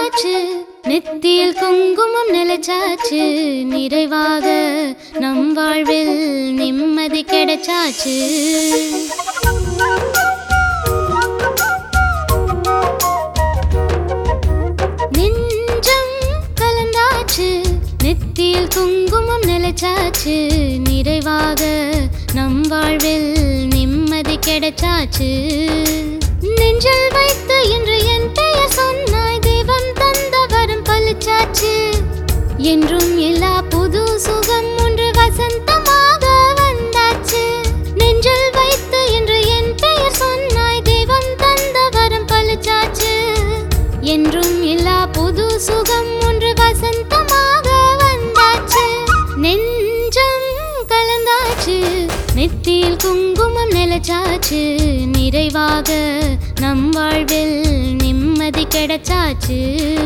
கலந்தாச்சு நெத்தியில் குங்குமம் நிலைச்சாச்சு நிறைவாக நம் வாழ்வில் நிம்மதி கிடைச்சாச்சு நெஞ்சம் கலந்தாச்சு நெத்தியில் குங்குமம் நிலைச்சாச்சு நிறைவாக நம் வாழ்வில் நிம்மதி கிடைச்சாச்சு நெஞ்சில் வைத்து இன்று என் பெயர் சொன்னாய் தெய்வம் தந்த வரம் பழிச்சாச்சு என்றும் எல்லா புது சுகம் ஒன்று வசந்தமாக வந்தாச்சு நெஞ்சில் வைத்து இன்று என் பெயர் சொன்னாய் தெய்வம் தந்த வரம் பழிச்சாச்சு என்றும் எல்லா புது சுகம் ஒன்று வசந்தமாக வந்தாச்சு நெஞ்சம் கலந்தாச்சு நெத்தியில் குங்குமம் நிலைச்சாச்சு நிறைவாக நம் வாழ்வில் நிம்மதி கிடைச்சாச்சு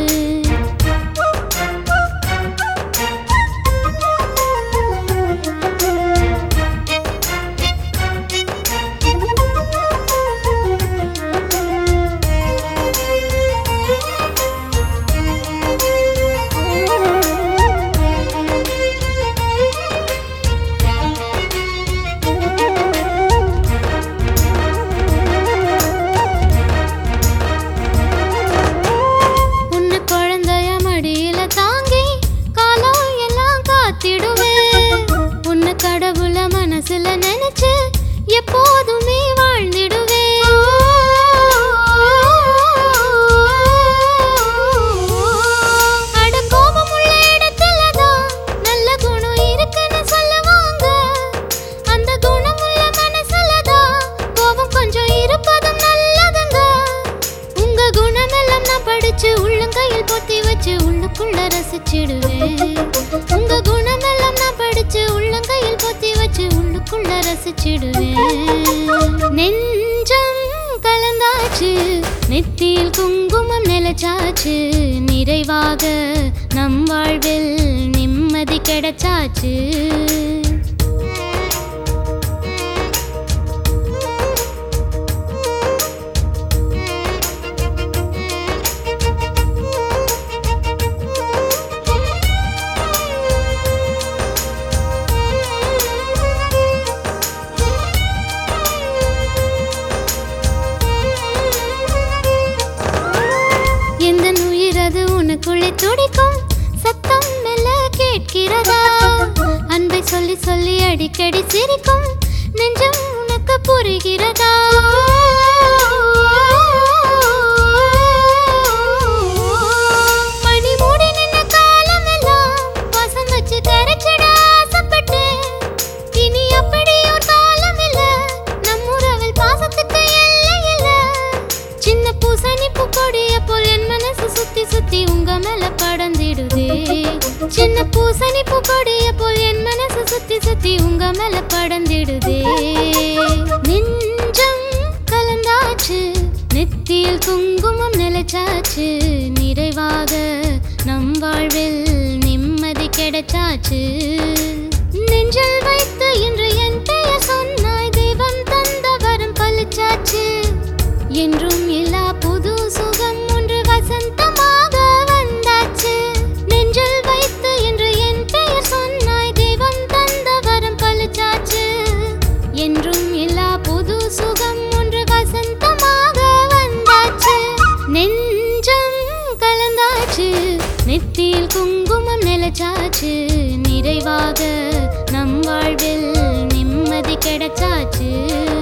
உன்னை குழந்தைய மடியில தாங்கி காலம் எல்லாம் காத்திடுவேன் உன்னை கடவுள மனசுல நினைச்சு எப்போதுமே வாழ்ந்திடுவேன் அட கோபமுள்ள இடத்துலதான் நல்ல குணம் இருக்குன்னு சொல்லுவாங்க அந்த குணமுள்ள மனசுலதான் கோபம் கொஞ்சம் இருப்பதும் நல்லதுங்க உங்க குணமெல்லாம் நான் படிச்சு உள்ளங்கையில் பொத்தி வச்சு உள்ளுக்குள்ள ரசிச்சிடுவேன் உங்க குணமெல்லாம் நான் படிச்சு உள்ளங்கையில் பொத்தி வச்சு உள்ளுக்குள்ள ரசிச்சிடுவேன் நெஞ்சம் கலந்தாச்சு நெத்தியில் குங்குமம் நிலைச்சாச்சு நிறைவாக நம் வாழ்வில் நிம்மதி கிடைச்சாச்சு எந்த உயிரது உனக்குள்ளே துடிக்கும் சத்தம் மெல்ல கேட்கிறதா அன்பை சொல்லி சொல்லி அடிக்கடி சிரிக்கும் நெஞ்சம் உனக்கு புரிகிறதா மணி மூடி நின்ன காலமெல்லாம் வாசம் வச்சு கரைச்சிட ஆசைப்பட்டேன் இனி அப்படி ஒரு காலம் இல்ல நம் உறவில் பாசத்துக்கு எல்லை இல்ல சின்ன பூசணி பூக்கொடிய போல் என் மனசு சுத்தி சுத்தி உங்க மேல படந்திடுதே சின்ன பூசணி பூக்கொடிய போல் என் மனசு சுத்தி சுத்தி உங்க மேல படந்திடுதே நெஞ்சம் கலந்தாச்சு நெத்தியில் குங்குமம் நிலைச்சாச்சு நிறைவாக நம் வாழ்வில் நிம்மதி கிடைச்சாச்சு நெஞ்சில் வைத்து இன்று என் பெயர் சொன்னாய் தெய்வம் தந்த வரம் பழிச்சாச்சு என்றும் எல்லா புது சுகம் ஒன்று வசந்தமாக வந்தாச்சு நெஞ்சில் வைத்து இன்று என் பெயர் சொன்னாய் தெய்வம் தந்த வரம் பழிச்சாச்சு என்றும் எல்லா புது சுகம் ஒன்று வசந்தமாக வந்தாச்சு நெஞ்சம் கலந்தாச்சு நெத்தியில் குங்குமம் நிலைச்சாச்சு நிறைவாக நம் வாழ்வில் நிம்மதி கிடைச்சாச்சு